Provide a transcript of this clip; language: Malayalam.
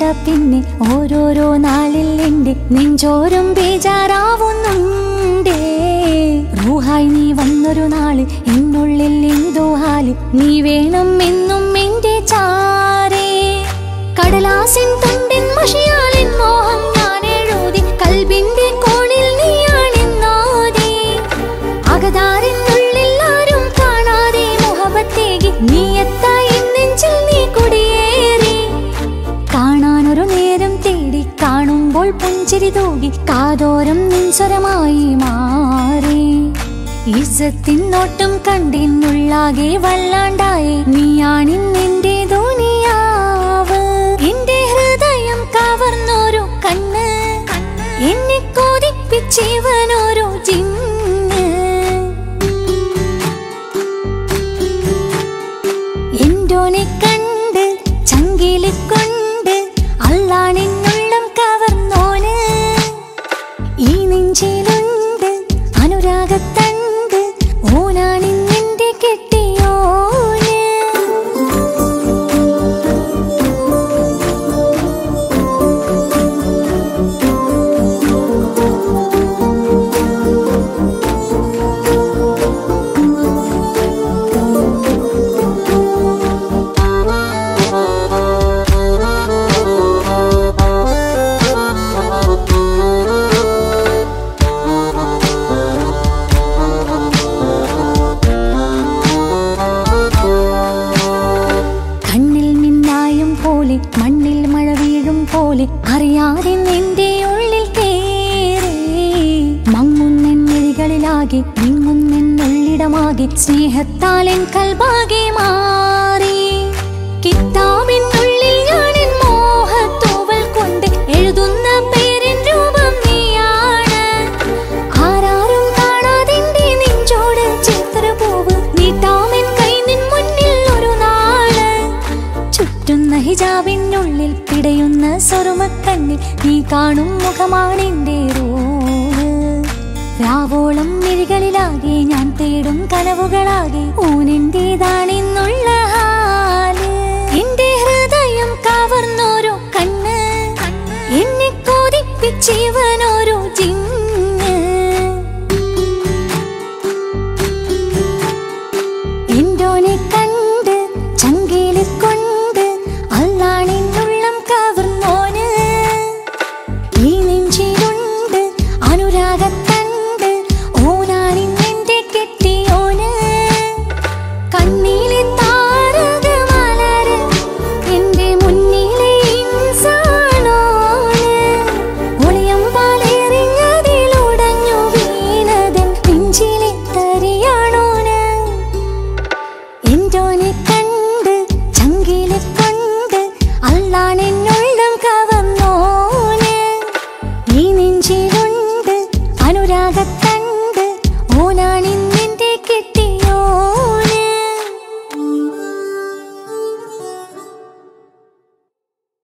പിന്നെ ഓരോരോ നാളിൽ എന്റെ നെഞ്ചോരം ബേജാറാവുന്നുണ്ടേ റൂഹായി നീ വന്നൊരു നാള് എന്നുള്ളിൽ എന്തോ ഹാല് നീ വേണം എന്നും എന്റെ ചാരേ കടലാസിൻ തുണ്ടിൻ മഷിയാലിൻ മോഹം ഞാൻ എഴുതി കൽബിന്റെ കോണിൽ നീയാണെന്നാദേ അകതാരിനുള്ളിൽ ആരും കാണാതെ മുഹബത്തേകി നീ എത്തായി നെഞ്ചിൽ നീ കുടിയേറി കാണാനൊരു നേരം തേടി കാണുമ്പോൾ പുഞ്ചിരി തൂകി കാതോരം നിൻസ്വരമായി മാറി ഇസത്തിൻ നോട്ടം കണ്ടിന്നുള്ളാകെ വല്ലാണ്ടായി നീയാണിന്നെന്റെ ദുനിയാവ് എന്റെ ഹൃദയം കവർന്നോരു കണ്ണ് എന്നെ കൊതിപ്പിച്ചിവനോരോ ജിന്ന് എന്തോനെ കണ്ട് ചങ്കില് കൊണ്ട് അല്ലാണെന്നുള്ളം കവർന്നോന് ഈ നെഞ്ചിലുണ്ട് അനുരാഗത്തണ്ട് ഓനാണിന്നെന്റെ കെട്ടിയോന് കണ്ണിൽ മിന്നായം പോലെ മണ്ണിൽ മഴ വീഴും പോലെ അറിയാതെ നിന്റെ ഉള്ളിൽ കേറി മങ്ങുന്നെന്നിഴികളിലാകെ വിങ്ങുന്നെന്നുള്ളിടമാകെ സ്നേഹത്താലെൻ കൽബാകെ മാറി കിത്താബിനുള്ളിൽ ഞാനെൻ മോഹത്തൂവൽ കൊണ്ട് എഴുതുന്ന പേരിൻ രൂപം നീയാണ് ആരാരും കാണാതെന്റെ നെഞ്ചോട് ചിത്രപൂവ് നീട്ടാമെൻ കൈ നിൻ മുന്നിൽ ഒരു നാള് ചുറ്റുന്ന ഹിജാബിനുള്ളിൽ പിടയുന്ന സ്വറുമക്കണ്ണിൽ നീ കാണും മുഖമാണെന്റെ റൂഹ് രാവോളം മിഴികളിലാകെ ഞാൻ തേടും കനവുകളാകെ ഊനെന്റേതാണെന്നുള്ള ഹാ